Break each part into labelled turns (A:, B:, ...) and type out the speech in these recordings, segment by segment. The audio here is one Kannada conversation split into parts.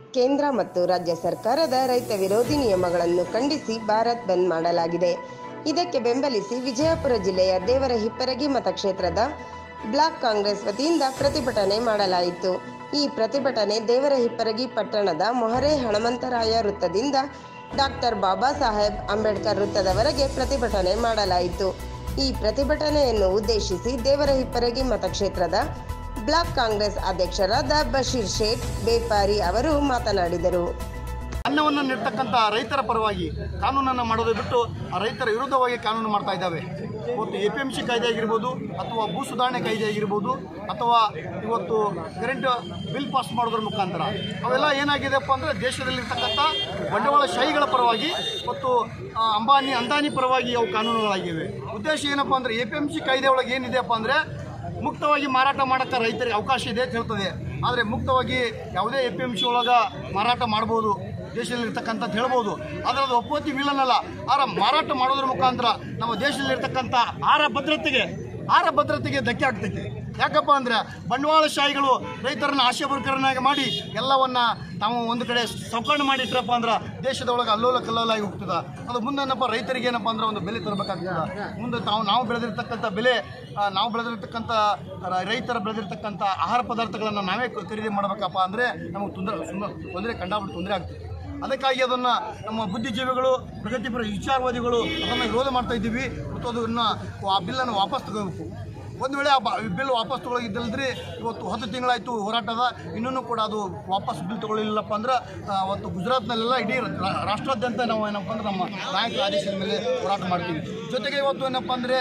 A: ಕೇಂದ್ರ ಮತ್ತು ರಾಜ್ಯ ಸರ್ಕಾರದ ರೈತ ವಿರೋಧಿ ನಿಯಮಗಳನ್ನು ಖಂಡಿಸಿ ಭಾರತ್ ಬಂದ್ ಮಾಡಲಾಗಿದೆ ಇದಕ್ಕೆ ಬೆಂಬಲಿಸಿ ವಿಜಯಪುರ ಜಿಲ್ಲೆಯ ದೇವರ ಹಿಪ್ಪರಗಿ ಮತಕ್ಷೇತ್ರದ ಬ್ಲಾಕ್ ಕಾಂಗ್ರೆಸ್ ವತಿಯಿಂದ ಪ್ರತಿಭಟನೆ ಮಾಡಲಾಯಿತು ಈ ಪ್ರತಿಭಟನೆ ದೇವರ ಹಿಪ್ಪರಗಿ ಪಟ್ಟಣದ ಮೊಹರೆ ಹನುಮಂತರಾಯ ವೃತ್ತದಿಂದ ಡಾಕ್ಟರ್ ಬಾಬಾ ಸಾಹೇಬ್ ಅಂಬೇಡ್ಕರ್ ವೃತ್ತದವರೆಗೆ ಪ್ರತಿಭಟನೆ ಮಾಡಲಾಯಿತು ಈ ಪ್ರತಿಭಟನೆಯನ್ನು ಉದ್ದೇಶಿಸಿ ದೇವರ ಹಿಪ್ಪರಗಿ ಮತಕ್ಷೇತ್ರದ ಬ್ಲಾಕ್ ಕಾಂಗ್ರೆಸ್ ಅಧ್ಯಕ್ಷರಾದ ಬಶೀರ್ ಶೇಖ್ ಬೇಪಾರಿ ಅವರು ಮಾತನಾಡಿದರು
B: ಅನ್ನವನ್ನು ನೀಡ್ತಕ್ಕಂಥ ರೈತರ ಪರವಾಗಿ ಕಾನೂನನ್ನು ಮಾಡೋದು ಬಿಟ್ಟು ಆ ರೈತರ ವಿರುದ್ಧವಾಗಿ ಕಾನೂನು ಮಾಡ್ತಾ ಇದ್ದಾವೆ ಇವತ್ತು ಎ ಪಿ ಎಂ ಸಿ ಕಾಯ್ದೆ ಆಗಿರ್ಬೋದು ಅಥವಾ ಭೂ ಸುಧಾರಣೆ ಕಾಯ್ದೆ ಆಗಿರ್ಬೋದು ಅಥವಾ ಇವತ್ತು ಕರೆಂಟ್ ಬಿಲ್ ಪಾಸ್ ಮಾಡೋದ್ರ ಮುಖಾಂತರ ಅವೆಲ್ಲ ಏನಾಗಿದೆಪ್ಪ ಅಂದರೆ ದೇಶದಲ್ಲಿರ್ತಕ್ಕಂಥ ಬಂಡವಾಳಶಾಹಿಗಳ ಪರವಾಗಿ ಮತ್ತು ಆ, ಅಂಬಾನಿ ಅಂದಾನಿ ಪರವಾಗಿ ಅವು ಕಾನೂನುಗಳಾಗಿವೆ ಉದ್ದೇಶ ಏನಪ್ಪ ಅಂದರೆ ಎ ಪಿ ಎಂ ಸಿ ಕಾಯ್ದೆ ಒಳಗೆ ಏನಿದೆಯಪ್ಪ ಅಂದರೆ ಮುಕ್ತವಾಗಿ ಮಾರಾಟ ಮಾಡೋಕ್ಕೆ ರೈತರಿಗೆ ಅವಕಾಶ ಇದೆ ಅಂತ ಹೇಳ್ತದೆ ಆದರೆ ಮುಕ್ತವಾಗಿ ಯಾವುದೇ ಎ ಪಿ ಎಮ್ ಸಿ ಒಳಗೆ ಮಾರಾಟ ಮಾಡ್ಬೋದು ದೇಶದಲ್ಲಿರ್ತಕ್ಕಂಥದ್ದು ಹೇಳ್ಬೋದು ಆದರೆ ಅದು ಒಪ್ಪೋತಿ ವಿಲನಲ್ಲ ಆರ ಮಾರಾಟ ಮಾಡೋದ್ರ ಮುಖಾಂತರ ನಮ್ಮ ದೇಶದಲ್ಲಿರ್ತಕ್ಕಂಥ ಆಹಾರ ಭದ್ರತೆಗೆ ಆಹಾರ ಭದ್ರತೆಗೆ ಧಕ್ಕೆ ಆಗ್ತೈತಿ ಯಾಕಪ್ಪ ಅಂದರೆ ಬಂಡವಾಳಶಾಹಿಗಳು ರೈತರನ್ನ ಆಶಾಬರ್ಕರನ್ನಾಗಿ ಮಾಡಿ ಎಲ್ಲವನ್ನ ತಾವು ಒಂದು ಕಡೆ ಸೌಕರ್ಯ ಮಾಡಿಟ್ರಪ್ಪ ಅಂದ್ರೆ ದೇಶದ ಒಳಗೆ ಅಲ್ಲೋಲ ಕಲ್ಲೋಲಾಗಿ ಹೋಗ್ತದ ಅದು ಮುಂದೆ ಏನಪ್ಪ ರೈತರಿಗೆ ಏನಪ್ಪ ಅಂದ್ರೆ ಒಂದು ಬೆಲೆ ತರಬೇಕಾಗ್ತದ ಮುಂದೆ ತಾವು ನಾವು ಬೆಳೆದಿರ್ತಕ್ಕಂಥ ಬೆಲೆ ಆ, ನಾವು ಬೆಳೆದಿರ್ತಕ್ಕಂಥ ರ- ರೈತರ ಬೆಳೆದಿರ್ತಕ್ಕಂಥ ಆಹಾರ ಪದಾರ್ಥಗಳನ್ನು ನಾವೇ ಕ- ಖರೀದಿ ಮಾಡಬೇಕಪ್ಪ ಅಂದರೆ ನಮಗೆ ತೊಂದರೆ ತೊಂದರೆ ಕಂಡಾಬಿಟ್ಟು ತೊಂದರೆ ಆಗ್ತದೆ ಅದಕ್ಕಾಗಿ ಅದನ್ನು ನಮ್ಮ ಬುದ್ಧಿಜೀವಿಗಳು ಪ್ರಗತಿಪರ ವಿಚಾರವಾದಿಗಳು ಅದನ್ನು ವಿರೋಧ ಮಾಡ್ತಾ ಇದ್ದೀವಿ ಮತ್ತು ಅದನ್ನು ಆ ಬಿಲ್ಲನ್ನು ವಾಪಸ್ ತಗೋಬೇಕು ಒಂದು ವೇಳೆ ಆ ಬ- ಬಿಲ್ ವಾಪಸ್ ತಗೊಳ್ಳೋಗಿದ್ದಲ್ದ್ರಿ ಇವತ್ತು ಹತ್ತು ತಿಂಗಳಾಯಿತು ಹೋರಾಟದ ಇನ್ನೂ ಕೂಡ ಅದು ವಾಪಸ್ ಬಿಲ್ ತಗೊಳ್ಳಿಲ್ಲಪ್ಪ ಅಂದ್ರೆ ಆ, ಅವತ್ತು ಗುಜರಾತ್ನಲ್ಲೆಲ್ಲ ಇಡೀ ರಾ- ರಾಷ್ಟ್ರಾದ್ಯಂತ ನಾವು ಏನಪ್ಪ ಅಂದ್ರೆ ನಮ್ಮ ನಾಯಕರ ಆದೇಶದ ಮೇಲೆ ಹೋರಾಟ ಮಾಡ್ತೀವಿ ಜೊತೆಗೆ ಇವತ್ತು ಏನಪ್ಪ ಅಂದರೆ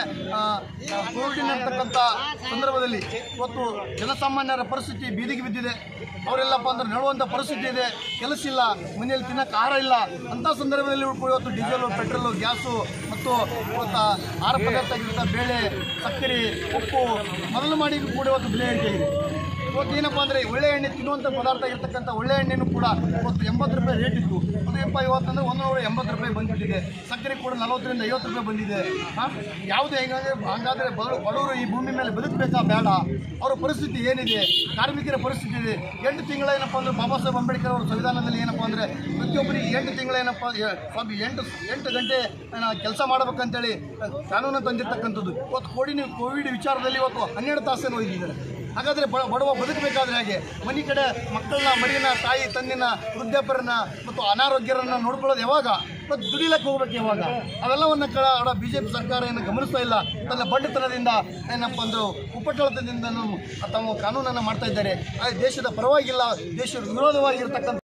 B: ಕೋವಿಡ್ ಅಂತಕ್ಕಂಥ ಸಂದರ್ಭದಲ್ಲಿ ಇವತ್ತು ಜನಸಾಮಾನ್ಯರ ಪರಿಸ್ಥಿತಿ ಬೀದಿಗೆ ಬಿದ್ದಿದೆ ಅವರೆಲ್ಲಪ್ಪ ಅಂದ್ರೆ ನಡುವಂಥ ಪರಿಸ್ಥಿತಿ ಇದೆ ಕೆಲಸ ಇಲ್ಲ ಮನೆಯಲ್ಲಿ ತಿನ್ನಕ್ಕೆ ಆಹಾರ ಇಲ್ಲ ಅಂಥ ಸಂದರ್ಭದಲ್ಲಿ ಕೂಡ ಇವತ್ತು ಡೀಸೆಲು ಪೆಟ್ರೋಲು ಗ್ಯಾಸು ಮತ್ತು ಇವತ್ತು ಆಹಾರ ಪದಾರ್ಥ ಆಗಿರ್ತ ಬೇಳೆ ಸಕ್ಕರೆ ಉಪ್ಪು ಮೊದಲು ಮಾಡಿ ಕೂಡ ಇವತ್ತು ಬೆಲೆ ಏರಿಕೆ ಆಗಿದೆ ಇವತ್ತು ಏನಪ್ಪ ಅಂದರೆ ಒಳ್ಳೆ ಎಣ್ಣೆ ತಿನ್ನುವಂಥ ಪದಾರ್ಥ ಆಗಿರ್ತಕ್ಕಂಥ ಒಳ್ಳೆ ಎಣ್ಣೆನೂ ಕೂಡ ಇವತ್ತು ಎಂಬತ್ತು ರೂಪಾಯಿ ರೇಟ್ ಇತ್ತು ಅದು ಏನಪ್ಪ ಇವತ್ತಂದ್ರೆ ಒಂದು ನೂರ ಎಂಬತ್ತು ರೂಪಾಯಿ ಬಂದ್ಬಿಟ್ಟಿದೆ ಸಕ್ಕರೆ ಕೂಡ ನಲವತ್ತರಿಂದ ಐವತ್ತು ರೂಪಾಯಿ ಬಂದಿದೆ ಹಾಂ ಯಾವುದು ಹೆಂಗಾದ್ರೆ ಹಂಗಾದ್ರೆ ಬಡ ಬಡವರು ಈ ಭೂಮಿ ಮೇಲೆ ಬದುಕಬೇಕಾ ಬೇಡ ಅವರ ಪರಿಸ್ಥಿತಿ ಏನಿದೆ ಕಾರ್ಮಿಕರ ಪರಿಸ್ಥಿತಿ ಇದೆ ಎಂಟು ತಿಂಗಳ ಏನಪ್ಪ ಅಂದ್ರೆ ಬಾಬಾ ಸಾಹೇಬ್ ಅಂಬೇಡ್ಕರ್ ಅವರ ಸಂವಿಧಾನದಲ್ಲಿ ಏನಪ್ಪ ಅಂದರೆ ಪ್ರತಿಯೊಬ್ಬರಿಗೆ ಎಂಟು ತಿಂಗಳ ಏನಪ್ಪ ಎ- ಸ್ವಲ್ಪ ಎಂಟು ಎಂಟು ಗಂಟೆ ಕೆಲಸ ಮಾಡ್ಬೇಕಂತೇಳಿ ಕಾನೂನು ತಂದಿರ್ತಕ್ಕಂಥದ್ದು ಇವತ್ತು ಕೋವಿಡ್ ಕೋವಿಡ್ ವಿಚಾರದಲ್ಲಿ ಇವತ್ತು ಹನ್ನೆರಡು ತಾಸನ್ನು ಒಯ್ದಿದ್ದಾರೆ ಹಾಗಾದರೆ ಬ ಬಡವ ಬದುಕಬೇಕಾದ್ರೆ ಹಾಗೆ ಮನೆ ಕಡೆ ಮಕ್ಕಳನ್ನ ಮರಿನ ತಾಯಿ ತಂದಿನ ವೃದ್ಧಾಪರನ್ನ ಮತ್ತು ಅನಾರೋಗ್ಯರನ್ನ ನೋಡ್ಕೊಳ್ಳೋದು ಯಾವಾಗ ಮತ್ತು ದುಡಿಲಕ್ಕೆ ಹೋಗ್ಬೇಕು ಯಾವಾಗ ಅವೆಲ್ಲವನ್ನ ಕಳ ಅವರ ಬಿ ಜೆ ಪಿ ಸರ್ಕಾರ ಏನು ಗಮನಿಸ್ತಾ ಇಲ್ಲ ತನ್ನ ಬಂಡತನದಿಂದ ಏನಪ್ಪ ಅಂದ್ರೆ ಉಪಟಳತನದಿಂದ ತಾವು ಕಾನೂನನ್ನು ಮಾಡ್ತಾ ಇದ್ದಾರೆ ಆ ದೇಶದ ಪರವಾಗಿಲ್ಲ ದೇಶದ ವಿರೋಧವಾಗಿರ್ತಕ್ಕಂಥ